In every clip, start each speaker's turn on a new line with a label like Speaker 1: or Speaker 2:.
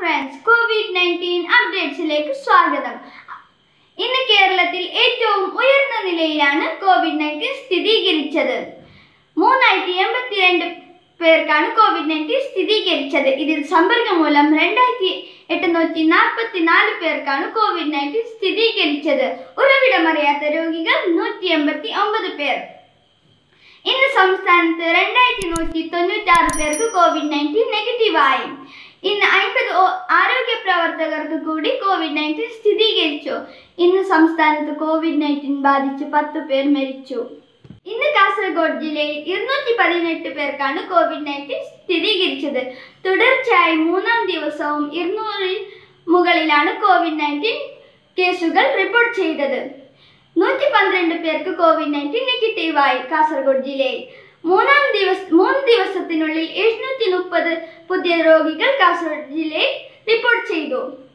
Speaker 1: friends Covid nineteen അപ്ഡേറ്റ്സിലേക്ക് സ്വാഗതം ഇന്ന് കേരളത്തിൽ ഏറ്റവും ഉയർന്ന നിലയിലാണ് കോവിഡ് നയൻറ്റീൻ സ്ഥിരീകരിച്ചത് മൂന്നായിരത്തി എൺപത്തിരണ്ട് പേർക്കാണ് കോവിഡ് നയൻറ്റീൻ സ്ഥിരീകരിച്ചത് ഇതിൽ സമ്പർക്കം മൂലം രണ്ടായിരത്തി എട്ടുനൂറ്റി നാൽപ്പത്തി നാല് പേർക്കാണ് കോവിഡ് നയൻറ്റീൻ സ്ഥിരീകരിച്ചത് ഉറവിടമറിയാത്ത രോഗികൾ നൂറ്റി എൺപത്തി ഒമ്പത് പേർ ഇന്ന് സംസ്ഥാനത്ത് രണ്ടായിരത്തി നൂറ്റി തൊണ്ണൂറ്റാറ് പേർക്ക് കോവിഡ് നയൻറ്റീൻ നെഗറ്റീവായി ഇന്ന് അൻപത് ആരോഗ്യ പ്രവർത്തകർക്ക് കൂടി കോവിഡ് നയൻറ്റീൻ സ്ഥിരീകരിച്ചു ഇന്ന് സംസ്ഥാനത്ത് കോവിഡ് നയൻറ്റീൻ ബാധിച്ച് പത്ത് പേർ മരിച്ചു ഇന്ന് കാസർഗോഡ് ജില്ലയിൽ ഇരുന്നൂറ്റി പതിനെട്ട് പേർക്കാണ് കോവിഡ് നയൻറ്റീൻ സ്ഥിരീകരിച്ചത് തുടർച്ചയായി മൂന്നാം ദിവസവും ഇരുന്നൂറിൽ മുകളിലാണ് കോവിഡ് നയൻറ്റീൻ കേസുകൾ റിപ്പോർട്ട് ചെയ്തത് നൂറ്റി പന്ത്രണ്ട് പേർക്ക് കോവിഡ് നയൻറ്റീൻ നെഗറ്റീവായി കാസർഗോഡ് ജില്ലയിൽ മൂന്നാം ദിവസ മൂന്ന് ദിവസത്തിനുള്ളിൽ എഴുന്നൂറ്റി മുപ്പത് പുതിയ രോഗികൾ കാസർഗോഡ് ജില്ലയിൽ റിപ്പോർട്ട് ചെയ്തു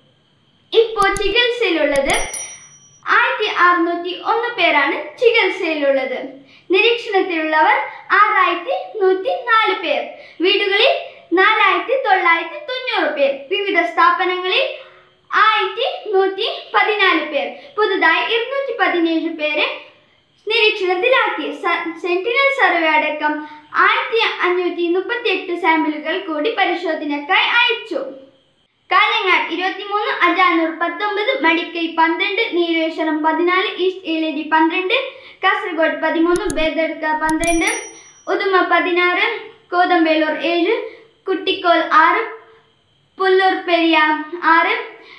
Speaker 1: ഇപ്പോൾ ചികിത്സയിലുള്ളത് ആയിരത്തി അറുന്നൂറ്റി ഒന്ന് പേരാണ് ചികിത്സയിലുള്ളത് നിരീക്ഷണത്തിലുള്ളവർ ആറായിരത്തി നൂറ്റി നാല് പേർ വീടുകളിൽ നാലായിരത്തി തൊള്ളായിരത്തി തൊണ്ണൂറ് പേർ വിവിധ സ്ഥാപനങ്ങളിൽ ആയിരത്തി നൂറ്റി പതിനാല് പേർ പുതുതായി ഇരുന്നൂറ്റി പതിനേഴ് പേരെ നിരീക്ഷണത്തിലാക്കി സ- സെന്റിനൽ സർവേ അടക്കം ആയിരത്തി അഞ്ഞൂറ്റി മുപ്പത്തി എട്ട് സാമ്പിളുകൾ കൂടി പരിശോധനയ്ക്കായി അയച്ചു കാഞ്ഞങ്ങാട് ഇരുപത്തിമൂന്ന് അജാനൂർ പത്തൊമ്പത് മടിക്കൈ പന്ത്രണ്ട് നീലേശ്വരം പതിനാല് ഈസ്റ്റ് ഏലേരി പന്ത്രണ്ട് കാസർഗോഡ് പതിമൂന്ന് ബേദർക്ക പന്ത്രണ്ട് ഉദുമ പതിനാറ് കോതമ്പേലൂർ ഏഴ് കുട്ടിക്കോൽ ആറ് പുല്ലൂർ പെരിയ ആറ്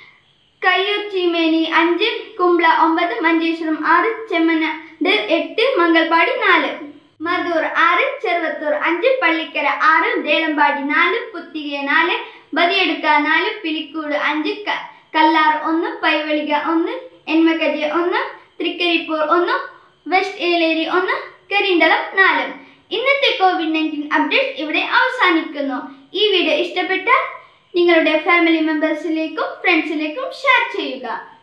Speaker 1: കയ്യൂർ ചീമേനി അഞ്ച് കുംബ്ല ഒമ്പത് മഞ്ചേശ്വരം ആറ് ചെമ്മനാട് എട്ട് മംഗൾപാടി നാല് മധൂർ ആറ് ചെറുവത്തൂർ അഞ്ച് പള്ളിക്കര ആറ് ദേളമ്പാടി നാല് പുത്തിരിയ നാല് ബദിയെടുക്ക നാല് പിലിക്കൂട് അഞ്ച് ക- കല്ലാർ ഒന്ന് പൈവളിക ഒന്ന് എൻമകജ ഒന്ന് തൃക്കരിപ്പൂർ ഒന്ന് വെസ്റ്റ് ഏലേരി ഒന്ന് കരിന്തളം നാല് ഇന്നത്തെ കോവിഡ് നയൻറ്റീൻ അപ്ഡേറ്റ് ഇവിടെ അവസാനിക്കുന്നു ഈ വീഡിയോ ഇഷ്ടപ്പെട്ടാൽ നിങ്ങളുടെ ഫാമിലി മെമ്പേഴ്സിലേക്കും ഫ്രണ്ട്സിലേക്കും ഷെയർ ചെയ്യുക